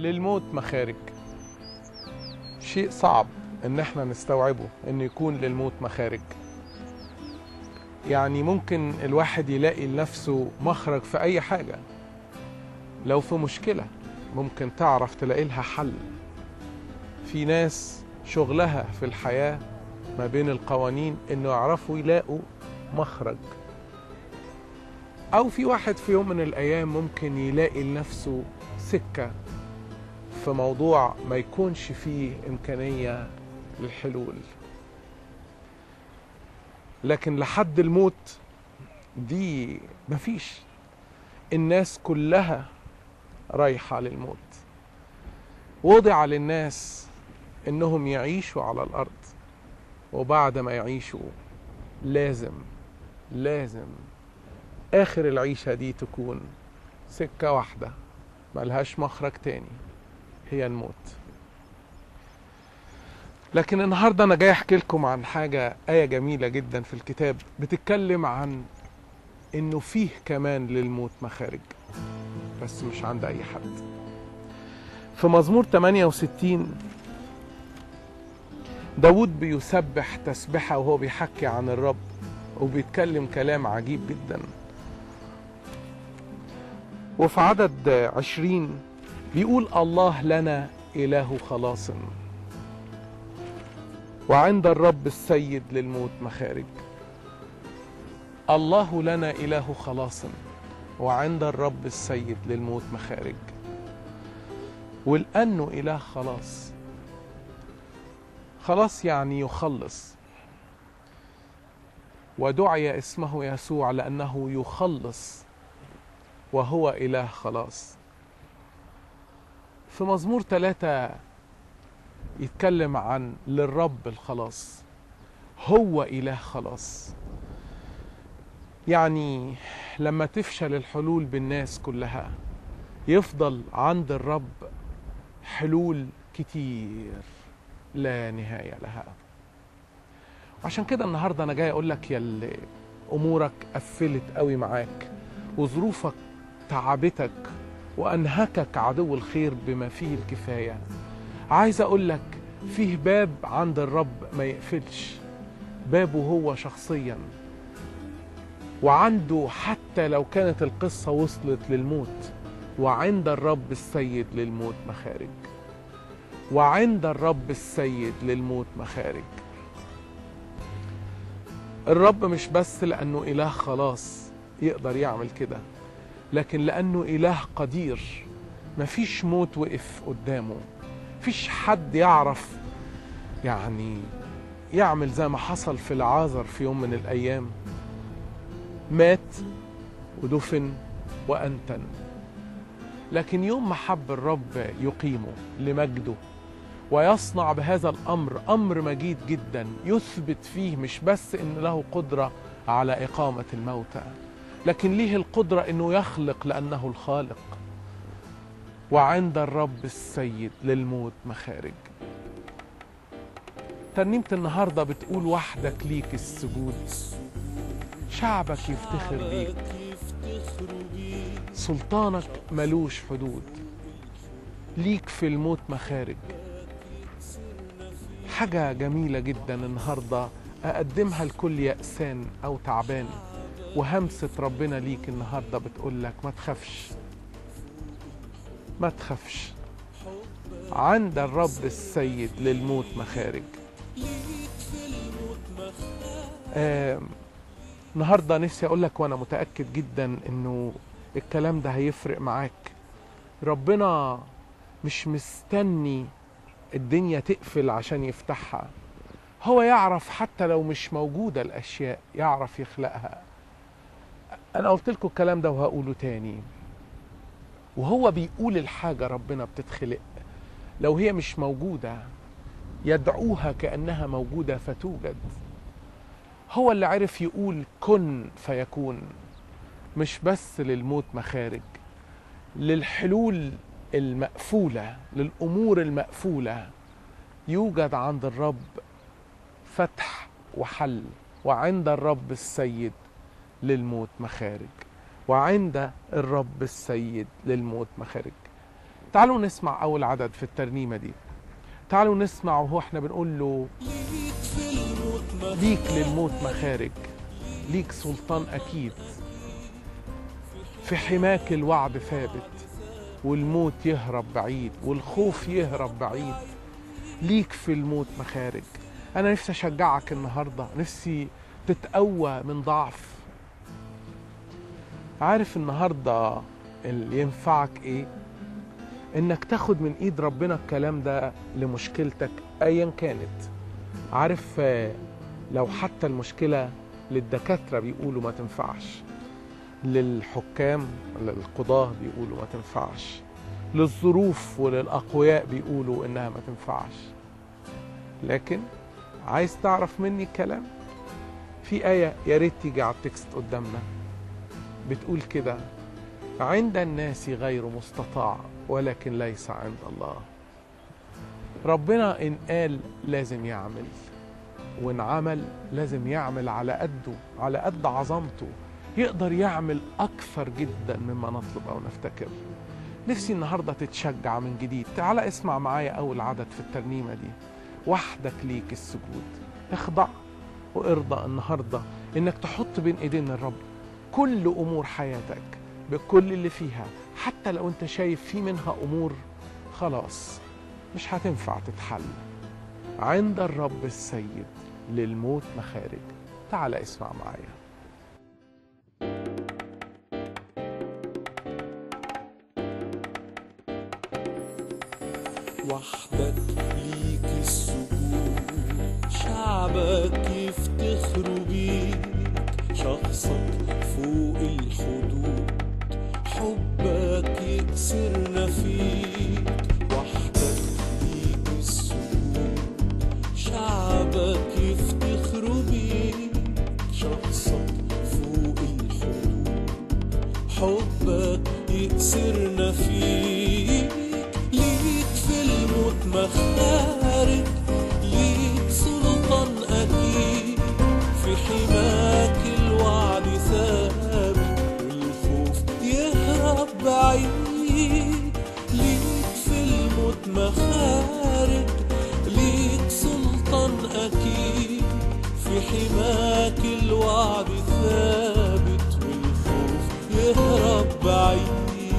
للموت مخارج شيء صعب ان احنا نستوعبه ان يكون للموت مخارج يعني ممكن الواحد يلاقي لنفسه مخرج في اي حاجة لو في مشكلة ممكن تعرف تلاقي لها حل في ناس شغلها في الحياة ما بين القوانين انه يعرفوا يلاقوا مخرج او في واحد في يوم من الايام ممكن يلاقي لنفسه سكة في موضوع ما يكونش فيه امكانية للحلول لكن لحد الموت دي مفيش الناس كلها رايحة للموت وضع للناس انهم يعيشوا على الارض وبعد ما يعيشوا لازم لازم اخر العيشة دي تكون سكة واحدة ملهاش مخرج تاني هي الموت لكن النهاردة أنا جاي أحكي لكم عن حاجة آية جميلة جدا في الكتاب بتتكلم عن إنه فيه كمان للموت مخارج بس مش عند أي حد في مزمور 68 داود بيسبح تسبحة وهو بيحكي عن الرب وبيتكلم كلام عجيب جدا وفي عدد عشرين بيقول الله لنا إله خلاص وعند الرب السيد للموت مخارج الله لنا إله خلاص وعند الرب السيد للموت مخارج ولأنه إله خلاص خلاص يعني يخلص ودعي اسمه يسوع لأنه يخلص وهو إله خلاص في مزمور ثلاثة يتكلم عن للرب الخلاص هو إله خلاص يعني لما تفشل الحلول بالناس كلها يفضل عند الرب حلول كتير لا نهاية لها عشان كده النهاردة أنا جاي أقول لك يا اللي أمورك قفلت قوي معاك وظروفك تعبتك وأنهكك عدو الخير بما فيه الكفاية عايز أقول لك فيه باب عند الرب ما يقفلش بابه هو شخصيا وعنده حتى لو كانت القصة وصلت للموت وعند الرب السيد للموت مخارج وعند الرب السيد للموت مخارج الرب مش بس لأنه إله خلاص يقدر يعمل كده لكن لأنه إله قدير مفيش موت وقف قدامه مفيش حد يعرف يعني يعمل زي ما حصل في العازر في يوم من الأيام مات ودفن وأنتن لكن يوم ما حب الرب يقيمه لمجده ويصنع بهذا الامر امر مجيد جدا يثبت فيه مش بس ان له قدره على اقامه الموتى لكن ليه القدره انه يخلق لانه الخالق وعند الرب السيد للموت مخارج ترنيمه النهارده بتقول وحدك ليك السجود شعبك يفتخر بيك سلطانك ملوش حدود ليك في الموت مخارج حاجة جميلة جدا النهاردة أقدمها لكل يأسان أو تعبان وهمسة ربنا ليك النهاردة بتقول لك ما تخافش ما تخافش عند الرب السيد للموت مخارج آه النهاردة نفسي أقول لك وأنا متأكد جدا إنه الكلام ده هيفرق معاك ربنا مش مستني الدنيا تقفل عشان يفتحها هو يعرف حتى لو مش موجودة الأشياء يعرف يخلقها أنا قلت لكم الكلام ده وهقوله تاني وهو بيقول الحاجة ربنا بتتخلق لو هي مش موجودة يدعوها كأنها موجودة فتوجد هو اللي عرف يقول كن فيكون مش بس للموت مخارج للحلول المقفولة للأمور المقفولة يوجد عند الرب فتح وحل وعند الرب السيد للموت مخارج وعند الرب السيد للموت مخارج تعالوا نسمع أول عدد في الترنيمة دي تعالوا نسمع وهو احنا بنقول له ليك في الموت مخارج ليك للموت مخارج ليك سلطان أكيد في حماك الوعد ثابت والموت يهرب بعيد والخوف يهرب بعيد ليك في الموت مخارج أنا نفسي أشجعك النهاردة نفسي تتقوى من ضعف عارف النهاردة اللي ينفعك إيه إنك تاخد من إيد ربنا الكلام ده لمشكلتك أيا كانت عارف آه، لو حتى المشكلة للدكاترة بيقولوا ما تنفعش للحكام للقضاة بيقولوا ما تنفعش للظروف وللأقوياء بيقولوا إنها ما تنفعش لكن عايز تعرف مني الكلام في آية يا ريت تيجي على التكست قدامنا بتقول كده عند الناس غير مستطاع ولكن ليس عند الله ربنا إن قال لازم يعمل وإن عمل لازم يعمل على قده على قد عظمته يقدر يعمل أكثر جدا مما نطلب أو نفتكر نفسي النهاردة تتشجع من جديد تعال اسمع معايا أول عدد في الترنيمة دي وحدك ليك السجود اخضع وارضى النهاردة انك تحط بين ايدين الرب كل امور حياتك بكل اللي فيها حتى لو انت شايف في منها امور خلاص مش هتنفع تتحل عند الرب السيد للموت مخارج تعال اسمع معايا وحدك ليك السجود شعبك يفتخروا بيك شخصك فوق الحدود حبك يكسرنا فيك وحدك ليك السجود شعبك يفتخروا بيك شخصك فوق الحدود حبك يكسرنا فيك ليك في الموت مخارج ليك سلطان أكيد في حماك الوعد ثابت والخوف يهرب بعيد ليك في الموت مخارج ليك سلطان أكيد في حماك الوعد ثابت والخوف يهرب بعيد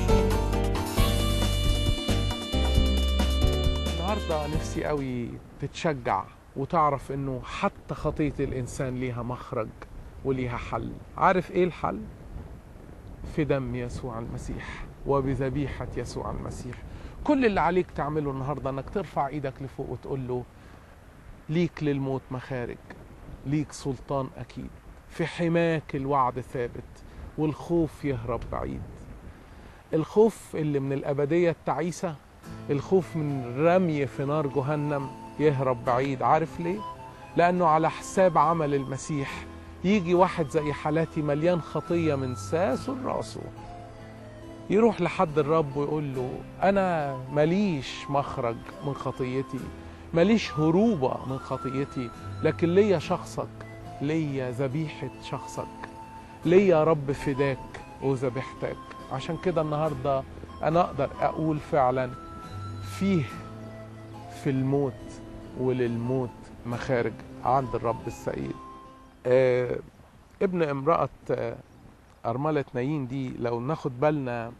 النهارده نفسي قوي تتشجع وتعرف انه حتى خطيه الانسان ليها مخرج وليها حل عارف ايه الحل في دم يسوع المسيح وبذبيحه يسوع المسيح كل اللي عليك تعمله النهارده انك ترفع ايدك لفوق وتقول له ليك للموت مخارج ليك سلطان اكيد في حماك الوعد ثابت والخوف يهرب بعيد الخوف اللي من الابديه التعيسه الخوف من رمي في نار جهنم يهرب بعيد عارف ليه لانه على حساب عمل المسيح يجي واحد زي حالاتي مليان خطيه من ساسه لراسه يروح لحد الرب ويقول له انا ماليش مخرج من خطيتي ماليش هروبه من خطيتي لكن ليا شخصك ليا ذبيحه شخصك ليا رب فداك وذبيحتك عشان كده النهارده انا اقدر اقول فعلا فيه في الموت وللموت مخارج عند الرب السيد آه ابن امرأة آه أرملة نايين دي لو ناخد بالنا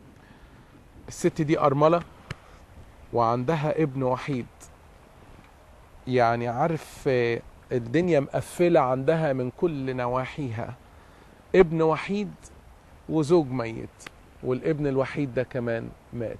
الست دي أرملة وعندها ابن وحيد يعني عارف آه الدنيا مقفلة عندها من كل نواحيها ابن وحيد وزوج ميت والابن الوحيد ده كمان مات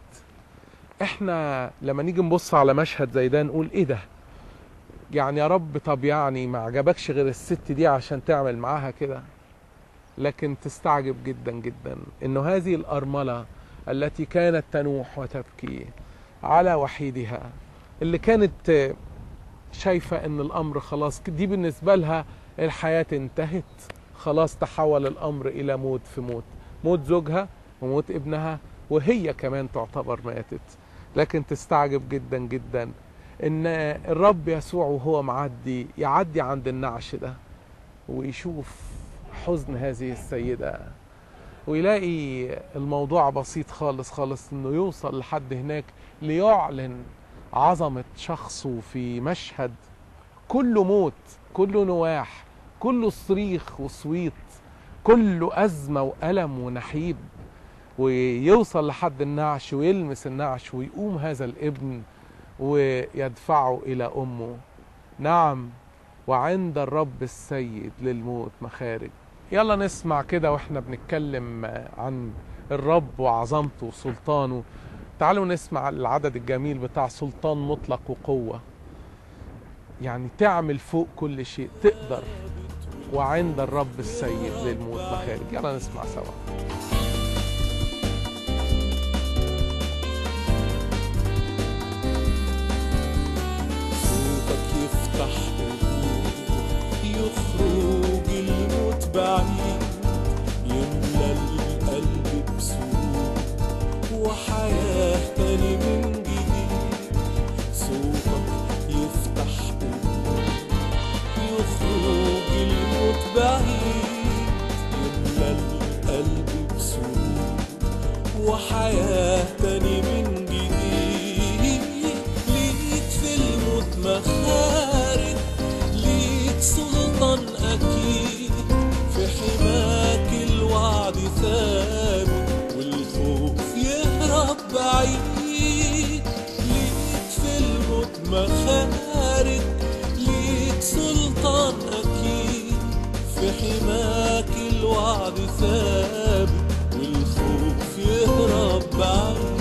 احنا لما نيجي نبص على مشهد زي ده نقول ايه ده يعني يا رب طب يعني ما عجبكش غير الست دي عشان تعمل معاها كده لكن تستعجب جدا جدا انه هذه الارمله التي كانت تنوح وتبكي على وحيدها اللي كانت شايفه ان الامر خلاص دي بالنسبه لها الحياه انتهت خلاص تحول الامر الى موت في موت موت زوجها وموت ابنها وهي كمان تعتبر ماتت لكن تستعجب جدا جدا ان الرب يسوع وهو معدي يعدي عند النعش ده ويشوف حزن هذه السيدة ويلاقي الموضوع بسيط خالص خالص انه يوصل لحد هناك ليعلن عظمة شخصه في مشهد كله موت كله نواح كله صريخ وصويت كله أزمة وألم ونحيب ويوصل لحد النعش ويلمس النعش ويقوم هذا الابن ويدفعه إلى أمه نعم وعند الرب السيد للموت مخارج يلا نسمع كده واحنا بنتكلم عن الرب وعظمته وسلطانه تعالوا نسمع العدد الجميل بتاع سلطان مطلق وقوة يعني تعمل فوق كل شيء تقدر وعند الرب السيد للموت مخارج يلا نسمع سوا صوتك يفتح قلوب يخرج الموت بعيد يملى القلب بسرور وحياة تاني من جديد صوتك يفتح قلوب يخرج الموت بعيد يملى القلب بسرور وحياة تاني من جديد ليك في الموت مخارج ليك سلطان أكيد في حماك الوعد ثابت والخوف يهرب بعيد ليك في الموت مخارج ليك سلطان أكيد في حماك الوعد ثابت والخوف يهرب بعيد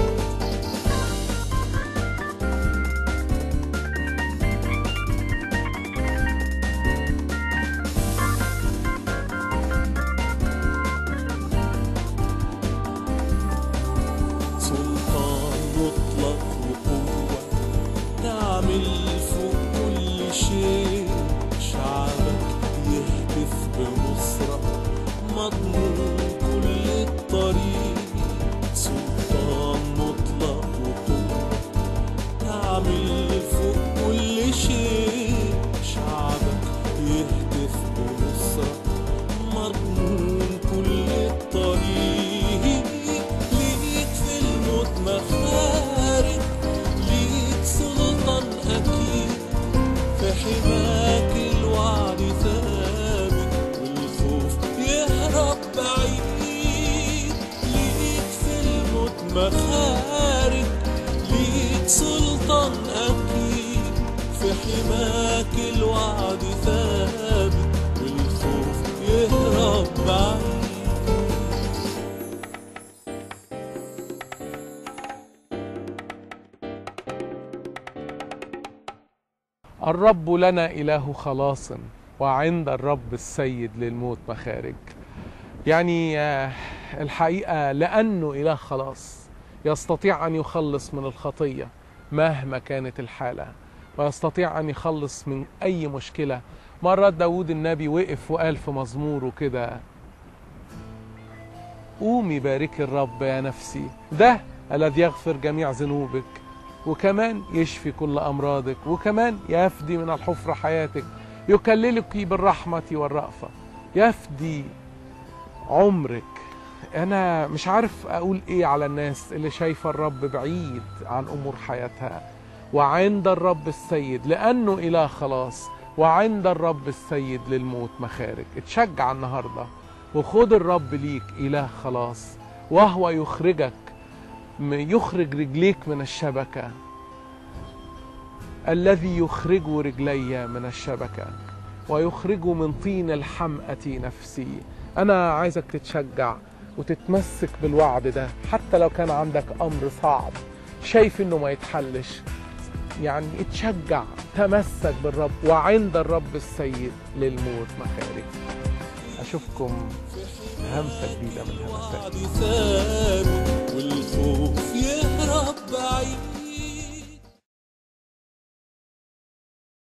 سلطان مطلق وقوة تعمل فوق كل شيء شعبك يهتف بنصرة مضمون كل الطريق سلطان مطلق وقوة تعمل فوق كل شيء شعبك يهتف بنصرة مضمون كل الطريق ليك في الموت مخارج ليك سلطان أكيد في حماك الوعد ثابت والخوف يهرب بعيد ليك في الموت مخارج ليك سلطان أكيد في حماك الوعد ثابت والخوف يهرب بعيد الرب لنا إله خلاص وعند الرب السيد للموت مخارج يعني آه، الحقيقة لأنه إله خلاص يستطيع أن يخلص من الخطية مهما كانت الحالة ويستطيع أن يخلص من أي مشكلة مرة داود النبي وقف وقال في مزموره كده قومي باركي الرب يا نفسي ده الذي يغفر جميع ذنوبك وكمان يشفي كل أمراضك وكمان يفدي من الحفرة حياتك يكللك بالرحمة والرأفة يفدي عمرك أنا مش عارف أقول إيه على الناس اللي شايفة الرب بعيد عن أمور حياتها وعند الرب السيد لأنه إله خلاص وعند الرب السيد للموت مخارج اتشجع النهاردة وخد الرب ليك إله خلاص وهو يخرجك م- يخرج رجليك من الشبكة الذي يخرج رجلي من الشبكة ويخرج من طين الحمأة نفسي أنا عايزك تتشجع وتتمسك بالوعد ده حتى لو كان عندك أمر صعب شايف إنه ما يتحلش يعني اتشجع تمسك بالرب وعند الرب السيد للموت مخارج أشوفكم همسة جديدة من همسات الوعد ثابت والخوف يهرب بعيد